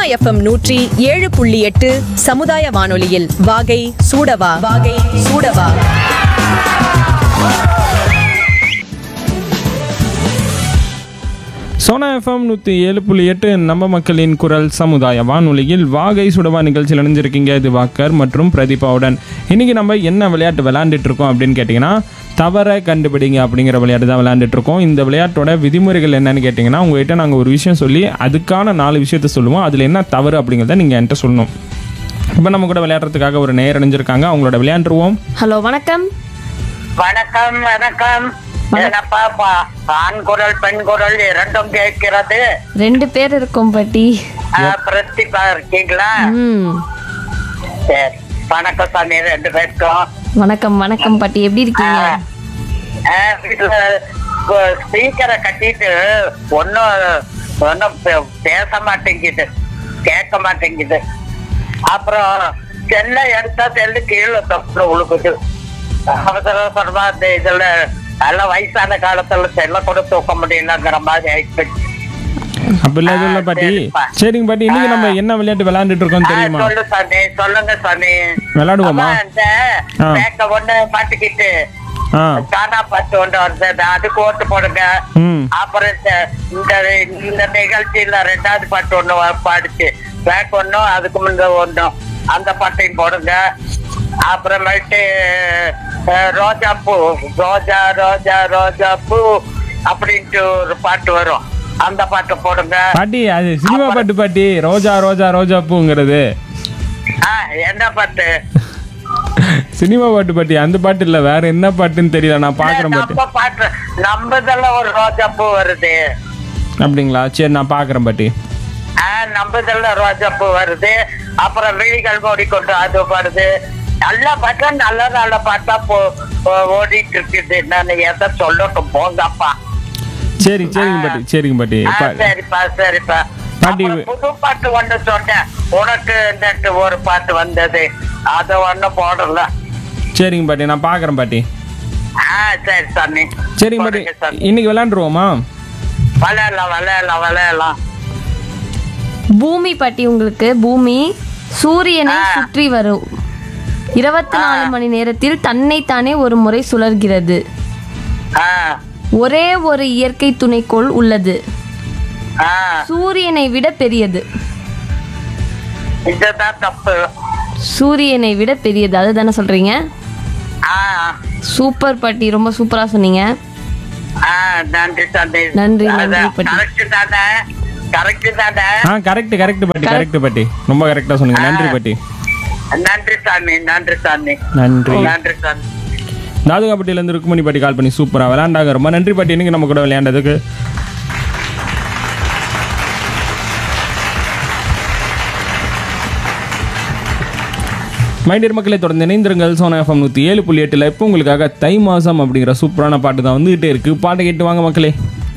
FM நூற்றி ஏழு புள்ளி எட்டு சமுதாய வானொலியில் வாகை சூடவா வாகை சூடவா சோனா எஃப்எம் நூற்றி ஏழு புள்ளி எட்டு நம்ம மக்களின் குரல் சமுதாய வானொலியில் வாகை சுடவா நிகழ்ச்சியில் இணைஞ்சிருக்கீங்க இது வாக்கர் மற்றும் பிரதீபாவுடன் இன்றைக்கி நம்ம என்ன விளையாட்டு விளையாண்டுட்டு இருக்கோம் அப்படின்னு கேட்டிங்கன்னா தவறை கண்டுபிடிங்க அப்படிங்கிற விளையாட்டு தான் விளையாண்டுட்டு இருக்கோம் இந்த விளையாட்டோட விதிமுறைகள் என்னன்னு கேட்டிங்கன்னா உங்ககிட்ட நாங்கள் ஒரு விஷயம் சொல்லி அதுக்கான நாலு விஷயத்த சொல்லுவோம் அதில் என்ன தவறு அப்படிங்கிறத நீங்கள் என்கிட்ட சொல்லணும் இப்போ நம்ம கூட விளையாடுறதுக்காக ஒரு நேர் அணிஞ்சிருக்காங்க அவங்களோட விளையாண்டுருவோம் ஹலோ வணக்கம் வணக்கம் வணக்கம் என்னப்பா பா- ஆண் குரல் பெண் குரல் இரண்டும் கேட்கிறது ரெண்டு பேர் இருக்கோம் பாட்டி ஆ, பிரத்திபா இருக்கீங்களா ம் சரி வணக்கம் சாமி ரெண்டு பேருக்கும் வணக்கம் வணக்கம் பாட்டி எப்படி இருக்கீங்க ஆ, வீட்டுல ஸ்பீக்கரை கட்டிட்டு ஒன்னும் ஒன்னும் பேச மாட்டேங்குது கேட்க மாட்டேங்குது அப்புறம் செல்லை எடுத்தா செல்லு கீழே தப்பு உழுகுது அவசர அவசரமா இந்த இதுல நல்ல வயசான காலத்துல செல்ல கூட தூக்க முடியலங்கிற மாதிரி ஆயிடுச்சு அப்படிலாம் எதுவும் இல்லை பாட்டி சரிப்பா. சரிங்க பாட்டி இன்னைக்கு நம்ம என்ன விளையாட்டு விளையாண்டுட்டு இருக்கோம் ஆ, தெரியுமா சொல்லு சாமி சொல்லுங்க சாமி விளையாடுவோமா அம்மா, இந்த ஆ. பேக்க ஒண்ணு மாட்டிக்கிட்டு ஆ காணா பாட்டு ஒண்ணு வருது அதுக்கு ஓட்டு போடுங்க ம் அப்புறம் இந்த- இந்த இந்த நிகழ்ச்சியில ரெண்டாவது பாட்டு ஒண்ணு வ- பாடுச்சு பேக் ஒண்ணும் அதுக்கு முன்ன ஒண்ணும் அந்த பாட்டையும் போடுங்க அப்புறமேட்டு அஹ், ரோஜா பூ ரோஜா ரோஜா ரோஜா பூ அப்படின்ட்டு ஒரு பாட்டு வரும் அந்த பாட்டை போடுங்க பாட்டி அது சினிமா பாட்டு பாட்டி ரோஜா ரோஜா ரோஜா பூங்கிறது ஆ என்ன பாட்டு சினிமா பாட்டு பாட்டி அந்த பாட்டு இல்ல வேற என்ன பாட்டுன்னு தெரியல நான் பாக்குறேன் பாட்டு நம்ம பாட்டு நம்மதெல்லாம் ஒரு ரோஜா பூ வருது அப்படிங்களா சரி நான் பாக்குறேன் பாட்டி ஆஹ் நம்மதெல்லாம் ரோஜா பூ வருது அப்புறம் விழிகள் ஓடிக்கொண்டு அது வருது நல்ல பாட்டா நல்ல நல்ல பாட்டா போ போ- ஓடிட்டு இருக்குது நான் எதை சொல்லட்டும் போங்கப்பா சரி சரிங்க பாட்டி சரிங்க பாட்டி ஆ, பா- சரிப்பா சரிப்பா பாட்டி, அப்புறம் புது பாட்டு ஒண்ணு சொன்னேன் உனக்கு இந்த ஒரு பாட்டு வந்தது அத ஒண்ணு போடல சரிங்க பாட்டி நான் பாக்குறேன் பாட்டி ஆ சரி சாமி சரிங்க பாட்டி போடுங்க சாமி. இன்னைக்கு விளையாண்டுருவோமா விளையாடலாம் விளையாடலாம் விளையாடலாம் பூமி பாட்டி உங்களுக்கு பூமி சூரியனை சுற்றி வரும் இருபத்தி நாலு மணி நேரத்தில் தன்னைத்தானே ஒரு முறை சுழல்கிறது ஆ ஒரே ஒரு இயற்கை துணைக்கோள் உள்ளது ஆ சூரியனை விட பெரியது இதுதான் தப்பு சூரியனை விட பெரியது அதுதானே சொல்றீங்க ஆ சூப்பர் பாட்டி ரொம்ப சூப்பரா சொன்னீங்க ஆ நன்றி தந்தை நன்றி, நன்றி, பாட்டி. கரெக்ட் தானே கரெக்ட் தானே ஆ கரெக்ட் கரெக்ட் பாட்டி கரெக்ட் பாட்டி ரொம்ப கரெக்டா சொன்னீங்க நன்றி பாட்டி நன்றி சாமி நன்றி சாமி நன்றி நன்றி சாமி தாதுகாப்பட்டியிலேருந்து ருக்குமணி பாட்டி கால் பண்ணி சூப்பராக விளையாண்டாங்க ரொம்ப நன்றி பாட்டி இன்னைக்கு நம்ம கூட விளையாண்டதுக்கு மைண்டியர் மக்களை தொடர்ந்து இணைந்திருங்கள் சோனா எஃப்எம் நூற்றி ஏழு புள்ளி எட்டில் இப்போ உங்களுக்காக தை மாதம் அப்படிங்கிற சூப்பரான பாட்டு தான் வந்துகிட்டே இருக்குது பாட்டை கேட்டு வாங்க மக்களே